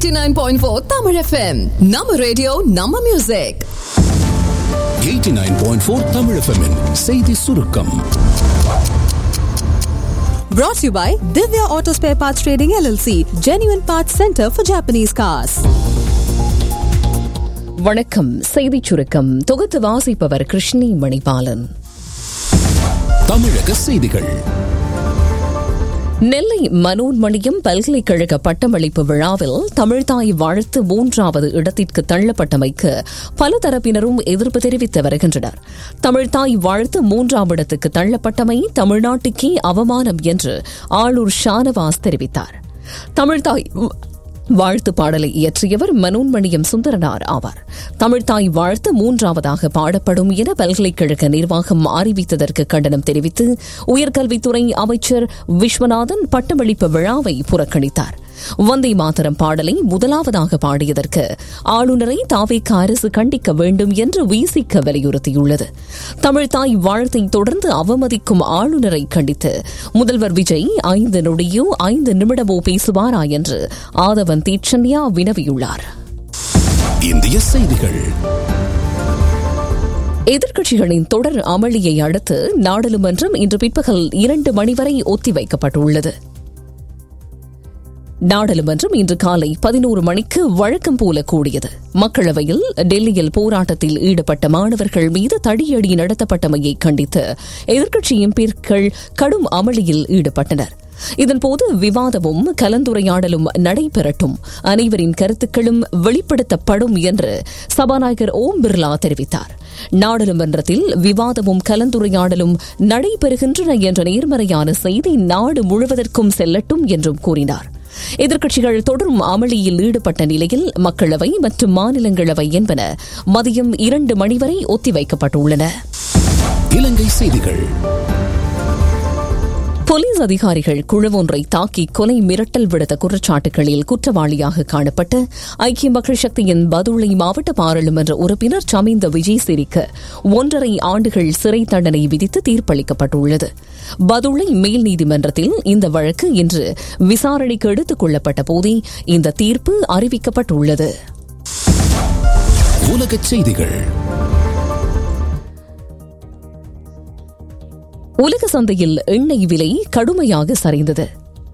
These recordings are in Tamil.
89.4 Tamil FM. நம்ம ரேடியோ நம்ம மியூசிக் 89.4 தமிழ் FM -இன் செய்தி சுருக்கம் Brought to you by Divya Auto Spare Parts Trading LLC, Genuine Parts Center for Japanese Cars. வணக்கம் செய்திச் சுருக்கம் தொகுத்து வாசிப்பவர் கிருஷ்ணி மணிபாலன் தமிழக செய்திகள் நெல்லை மனோன்மணியம் பல்கலைக்கழக பட்டமளிப்பு விழாவில் தமிழ்தாய் வாழ்த்து மூன்றாவது இடத்திற்கு தள்ளப்பட்டமைக்கு பல தரப்பினரும் எதிர்ப்பு தெரிவித்து வருகின்றனர் தமிழ்தாய் வாழ்த்து மூன்றாம் இடத்துக்கு தள்ளப்பட்டமை தமிழ்நாட்டுக்கே அவமானம் என்று ஆளூர் ஷானவாஸ் தெரிவித்தார் தமிழ்தாய் வாழ்த்து பாடலை இயற்றியவர் மனோன்மணியம் சுந்தரனார் ஆவார் தமிழ்தாய் வாழ்த்து மூன்றாவதாக பாடப்படும் என பல்கலைக்கழக நிர்வாகம் அறிவித்ததற்கு கண்டனம் தெரிவித்து உயர்கல்வித்துறை அமைச்சர் விஸ்வநாதன் பட்டமளிப்பு விழாவை புறக்கணித்தார் வந்தே மாதரம் பாடலை முதலாவதாக பாடியதற்கு ஆளுநரை தாவேக்க அரசு கண்டிக்க வேண்டும் என்று விசிக்க வலியுறுத்தியுள்ளது தமிழ்தாய் வாழ்த்தை தொடர்ந்து அவமதிக்கும் ஆளுநரை கண்டித்து முதல்வர் விஜய் ஐந்து நொடியோ ஐந்து நிமிடமோ பேசுவாரா என்று ஆதவன் தீட்சண்யா வினவியுள்ளார் இந்திய செய்திகள் எதிர்க்கட்சிகளின் தொடர் அமளியை அடுத்து நாடாளுமன்றம் இன்று பிற்பகல் இரண்டு மணி வரை ஒத்திவைக்கப்பட்டுள்ளது நாடாளுமன்றம் இன்று காலை பதினோரு மணிக்கு வழக்கம் போல கூடியது மக்களவையில் டெல்லியில் போராட்டத்தில் ஈடுபட்ட மாணவர்கள் மீது தடியடி நடத்தப்பட்டமையை கண்டித்து எதிர்க்கட்சி எம்பிக்கள் கடும் அமளியில் ஈடுபட்டனர் இதன்போது விவாதமும் கலந்துரையாடலும் நடைபெறட்டும் அனைவரின் கருத்துக்களும் வெளிப்படுத்தப்படும் என்று சபாநாயகர் ஓம் பிர்லா தெரிவித்தார் நாடாளுமன்றத்தில் விவாதமும் கலந்துரையாடலும் நடைபெறுகின்றன என்ற நேர்மறையான செய்தி நாடு முழுவதற்கும் செல்லட்டும் என்றும் கூறினார் எதிர்க்கட்சிகள் தொடரும் அமளியில் ஈடுபட்ட நிலையில் மக்களவை மற்றும் மாநிலங்களவை என்பன மதியம் இரண்டு மணி வரை ஒத்திவைக்கப்பட்டுள்ளன இலங்கை செய்திகள் போலீஸ் அதிகாரிகள் குழு ஒன்றை தாக்கி கொலை மிரட்டல் விடுத்த குற்றச்சாட்டுகளில் குற்றவாளியாக காணப்பட்ட ஐக்கிய மக்கள் சக்தியின் பதுளை மாவட்ட பாராளுமன்ற உறுப்பினர் சமீந்த விஜய் சிறிக்கு ஒன்றரை ஆண்டுகள் சிறை தண்டனை விதித்து தீர்ப்பளிக்கப்பட்டுள்ளது பதுளை மேல் நீதிமன்றத்தில் இந்த வழக்கு இன்று விசாரணைக்கு எடுத்துக் கொள்ளப்பட்ட போதே இந்த தீர்ப்பு அறிவிக்கப்பட்டுள்ளது உலகச் செய்திகள் உலக சந்தையில் எண்ணெய் விலை கடுமையாக சரிந்தது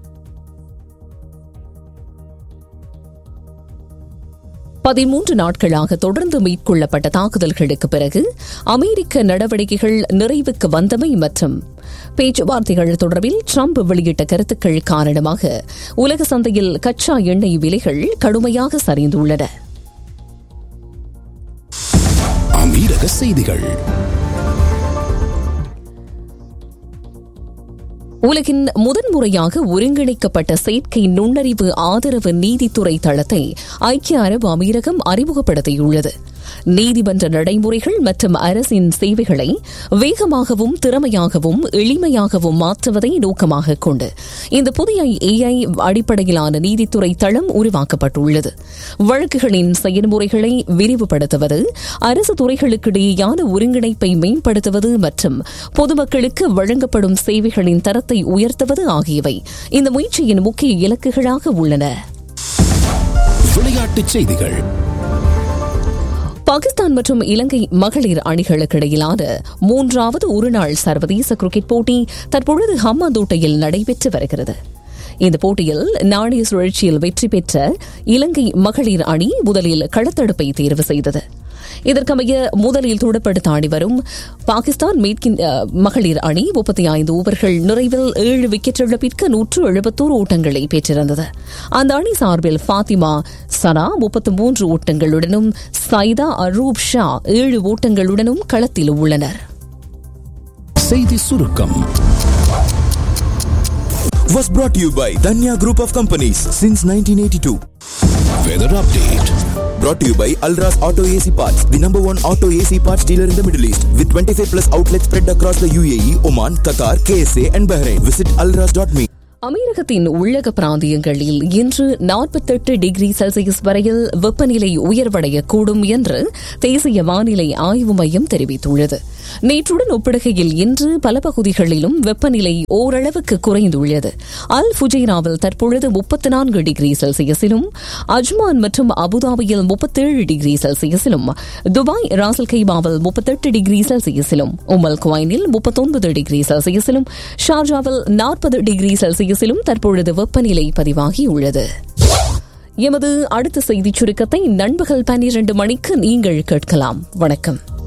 பதிமூன்று நாட்களாக தொடர்ந்து மேற்கொள்ளப்பட்ட தாக்குதல்களுக்கு பிறகு அமெரிக்க நடவடிக்கைகள் நிறைவுக்கு வந்தமை மற்றும் பேச்சுவார்த்தைகள் தொடர்பில் ட்ரம்ப் வெளியிட்ட கருத்துக்கள் காரணமாக உலக சந்தையில் கச்சா எண்ணெய் விலைகள் கடுமையாக சரிந்துள்ளன அமீரக செய்திகள் உலகின் முதன்முறையாக ஒருங்கிணைக்கப்பட்ட செயற்கை நுண்ணறிவு ஆதரவு நீதித்துறை தளத்தை ஐக்கிய அரபு அமீரகம் அறிமுகப்படுத்தியுள்ளது நீதிமன்ற நடைமுறைகள் மற்றும் அரசின் சேவைகளை வேகமாகவும் திறமையாகவும் எளிமையாகவும் மாற்றுவதை நோக்கமாக கொண்டு இந்த புதிய ஏஐ அடிப்படையிலான நீதித்துறை தளம் உருவாக்கப்பட்டுள்ளது வழக்குகளின் செயல்முறைகளை விரிவுபடுத்துவது அரசு துறைகளுக்கிடையேயான ஒருங்கிணைப்பை மேம்படுத்துவது மற்றும் பொதுமக்களுக்கு வழங்கப்படும் சேவைகளின் தரத்தை உயர்த்துவது ஆகியவை இந்த முயற்சியின் முக்கிய இலக்குகளாக உள்ளன விளையாட்டுச் செய்திகள் பாகிஸ்தான் மற்றும் இலங்கை மகளிர் அணிகளுக்கு இடையிலான மூன்றாவது ஒருநாள் சர்வதேச கிரிக்கெட் போட்டி தற்பொழுது ஹம்மாந்தோட்டையில் நடைபெற்று வருகிறது இந்த போட்டியில் நாணய சுழற்சியில் வெற்றி பெற்ற இலங்கை மகளிர் அணி முதலில் களத்தடுப்பை தேர்வு செய்தது இதற்கமைய முதலில் துடுப்படுத்த ஆடி வரும் பாகிஸ்தான் மேற்கின் மகளிர் அணி முப்பத்தி ஐந்து ஓவர்கள் நிறைவில் ஏழு விக்கெட் இழப்பிற்கு நூற்று எழுபத்தோரு ஓட்டங்களை பெற்றிருந்தது அந்த அணி சார்பில் ஃபாத்திமா சனா முப்பத்து மூன்று ஓட்டங்களுடனும் சைதா அரூப் ஷா ஏழு ஓட்டங்களுடனும் களத்தில் உள்ளனர் செய்தி சுருக்கம் was brought to you by Danya Group of Companies since 1982. Weather update Brought to you by Alras Auto AC Parts, the number one auto AC parts dealer in the Middle East, with 25 plus outlets spread across the UAE, Oman, Qatar, KSA, and Bahrain. Visit alras.me. அமீரகத்தின் உள்ளக பிராந்தியங்களில் இன்று நாற்பத்தெட்டு டிகிரி செல்சியஸ் வரையில் வெப்பநிலை உயர்வடையக்கூடும் என்று தேசிய வானிலை ஆய்வு மையம் தெரிவித்துள்ளது நேற்றுடன் ஒப்பிடுகையில் இன்று பல பகுதிகளிலும் வெப்பநிலை ஓரளவுக்கு குறைந்துள்ளது அல் ஃபுஜைராவில் தற்பொழுது முப்பத்தி நான்கு டிகிரி செல்சியஸிலும் அஜ்மான் மற்றும் அபுதாபியில் முப்பத்தேழு டிகிரி செல்சியஸிலும் துபாய் ராசல் கைபாவில் முப்பத்தெட்டு டிகிரி செல்சியஸிலும் உமல் குவைனில் முப்பத்தொன்பது டிகிரி செல்சியஸிலும் ஷார்ஜாவில் நாற்பது டிகிரி செல்சியஸிலும் தற்பொழுது வெப்பநிலை பதிவாகியுள்ளது எமது அடுத்த செய்திச் சுருக்கத்தை நண்பகல் பன்னிரண்டு மணிக்கு நீங்கள் கேட்கலாம் வணக்கம்